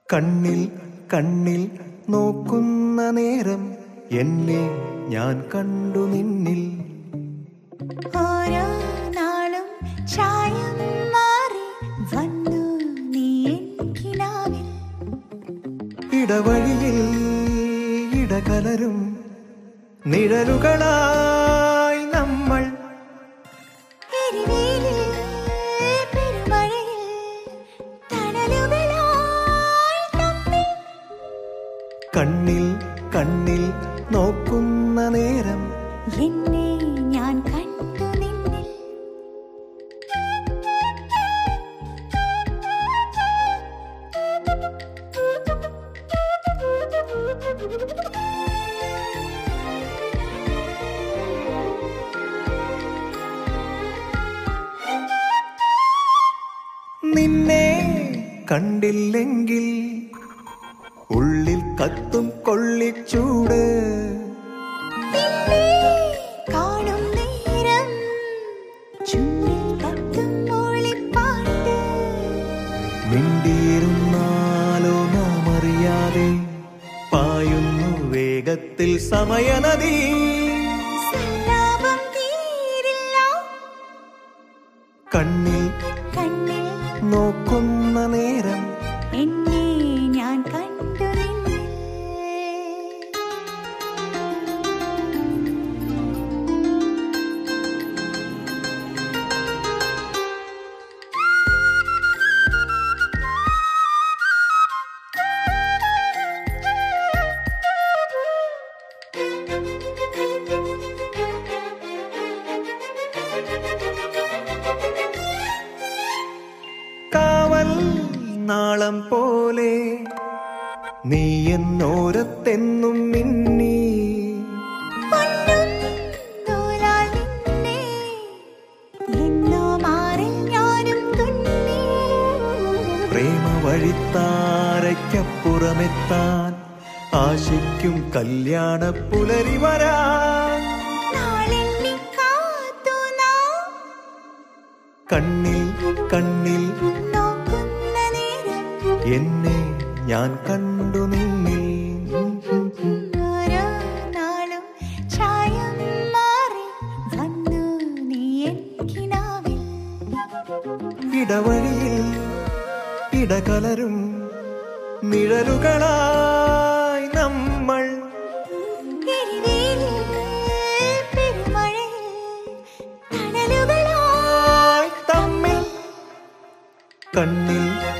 കണ്ണിൽ കണ്ണിൽ നോക്കുന്ന നേരം എന്നെ ഞാൻ കണ്ടു നിന്നിൽ ഓരോ നാളും ചായം മാറി വന്നു നീ എനിക്കിനാവിൽ ഇടവഴിയിൽ ഇടകലരും നിഴലുകളായി നമ്മൾ എരിവേലിൽ പെരുമഴയിൽ തണലുകളായി തമ്മിൽ കണ്ണിൽ കണ്ണിൽ നോക്കുന്ന നേരം എന്നെ ഞാൻ കണ്ടു നിന്നിൽ നിന്നെ കണ്ടില്ലെങ്കിൽ ഉള്ളിൽ കത്തും കൊള്ളിച്ചൂട് നിന്നെ കാണും നേരം ചുണ്ടിൽ തത്തും മൂളിപ്പാട്ട് മിണ്ടിയിരുന്നാലോ നാം അറിയാതെ പായുന്നു വേഗത്തിൽ സമയനദി സല്ലാപം തീരില്ല കണ്ണിൽ കണ്ണിൽ നോക്കുന്ന നേരം എന്നെ ഞാൻ കണ്ടു നിന്നിൽ കാവൽ നാളം പോലെ നീ എന്നോരത്തെന്നും മിന്നി പൊന്നും നൂലാൽ നിന്നെ എന്നോ മാറിൽ ഞാനും തുന്നി പ്രേമ വഴിത്താരയ്ക്കപ്പുറമെത്താൻ ആശിക്കും കല്യാണ പുലരി വരാൻ നാളെണ്ണി കാത്തു നാം കണ്ണിൽ കണ്ണിൽ നോക്കുന്ന നേരം എന്നെ ഞാൻ കണ്ടു നിന്നിൽ ഓരോ നാളും ചായം മാറി വന്നു നീ എനിക്കിനാവിൽ ഇടവഴിയിൽ ഇടകലരും നിഴലുകളായി നമ്മൾ എരിവേലിൽ പെരുമഴയിൽ തണലുകളായി ആയി തമ്മിൽ കണ്ണിൽ